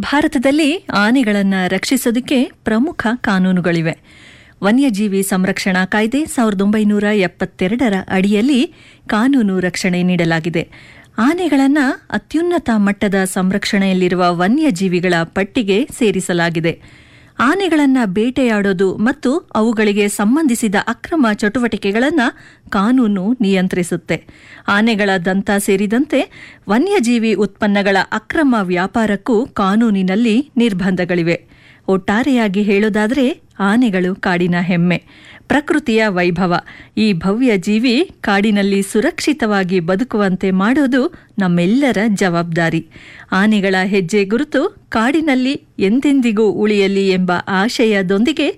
ಭಾರತದಲ್ಲಿ ಆನೆಗಳನ್ನು ರಕ್ಷಿಸೋದಕ್ಕೆ ಪ್ರಮುಖ ಕಾನೂನುಗಳಿವೆ ವನ್ಯಜೀವಿ ಸಂರಕ್ಷಣಾ ಕಾಯ್ದೆ ಸಾವಿರದ ಒಂಬೈನೂರ ಎಪ್ಪತ್ತೆರಡರ ಅಡಿಯಲ್ಲಿ ಕಾನೂನು ರಕ್ಷಣೆ ನೀಡಲಾಗಿದೆ ಆನೆಗಳನ್ನು ಅತ್ಯುನ್ನತ ಮಟ್ಟದ ಸಂರಕ್ಷಣೆಯಲ್ಲಿರುವ ವನ್ಯಜೀವಿಗಳ ಪಟ್ಟಿಗೆ ಸೇರಿಸಲಾಗಿದೆ ಆನೆಗಳನ್ನು ಬೇಟೆಯಾಡೋದು ಮತ್ತು ಅವುಗಳಿಗೆ ಸಂಬಂಧಿಸಿದ ಅಕ್ರಮ ಚಟುವಟಿಕೆಗಳನ್ನು ಕಾನೂನು ನಿಯಂತ್ರಿಸುತ್ತೆ ಆನೆಗಳ ದಂತ ಸೇರಿದಂತೆ ವನ್ಯಜೀವಿ ಉತ್ಪನ್ನಗಳ ಅಕ್ರಮ ವ್ಯಾಪಾರಕ್ಕೂ ಕಾನೂನಿನಲ್ಲಿ ನಿರ್ಬಂಧಗಳಿವೆ ಒಟ್ಟಾರೆಯಾಗಿ ಹೇಳೋದಾದರೆ ಆನೆಗಳು ಕಾಡಿನ ಹೆಮ್ಮೆ ಪ್ರಕೃತಿಯ ವೈಭವ ಈ ಭವ್ಯ ಜೀವಿ ಕಾಡಿನಲ್ಲಿ ಸುರಕ್ಷಿತವಾಗಿ ಬದುಕುವಂತೆ ಮಾಡೋದು ನಮ್ಮೆಲ್ಲರ ಜವಾಬ್ದಾರಿ ಆನೆಗಳ ಹೆಜ್ಜೆ ಗುರುತು ಕಾಡಿನಲ್ಲಿ ಎಂದೆಂದಿಗೂ ಉಳಿಯಲಿ ಎಂಬ ಆಶಯದೊಂದಿಗೆ